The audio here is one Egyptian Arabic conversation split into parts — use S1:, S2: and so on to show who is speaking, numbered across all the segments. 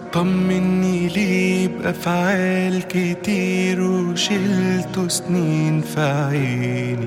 S1: طمني ليه بأفعال كتير وشلته سنين في عيني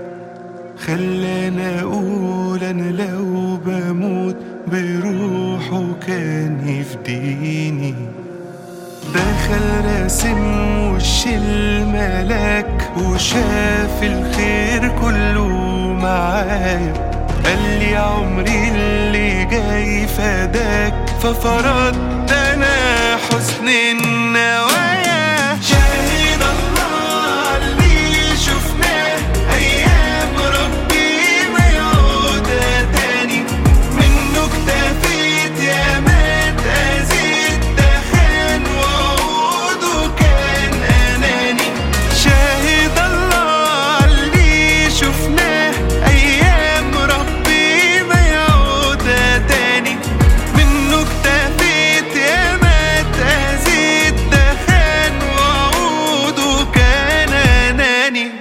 S1: خلاني أقول أنا لو بموت بروحه كان يفديني دخل راسم وش الملاك وشاف الخير كله معايا قال لي عمري اللي جاي فداك ففرضت انا حسن النوايا شاهد الله اللي شفناه ايام ربي ما يعودها تاني منه اكتفيت يا ما اتأذيت دخان وعوده كان اناني شاهد الله اللي شفناه ايام ربي ما يعودها تاني منه اكتفيت يا ما اتأذيت دخان وعوده كان اناني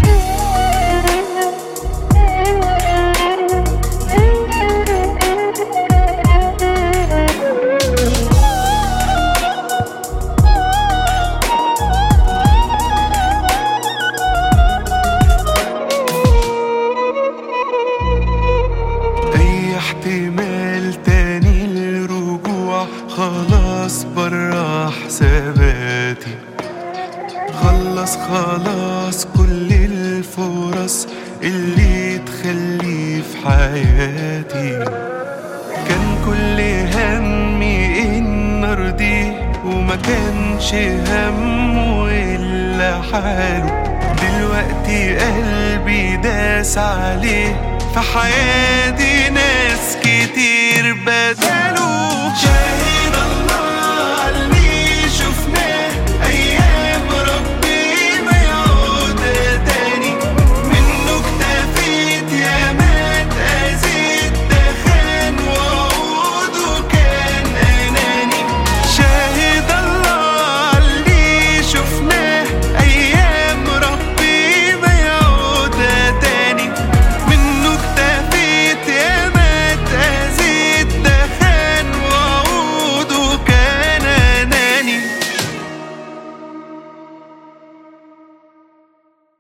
S1: اي احتمال تاني للرجوع خلاص برا حساباتي خلص خلاص كل الفرص اللي تخلي في حياتي كان كل همي ان ارضيه وما كانش همه الا حاله دلوقتي قلبي داس عليه في حياتي ناس كتير بدلوا شاهد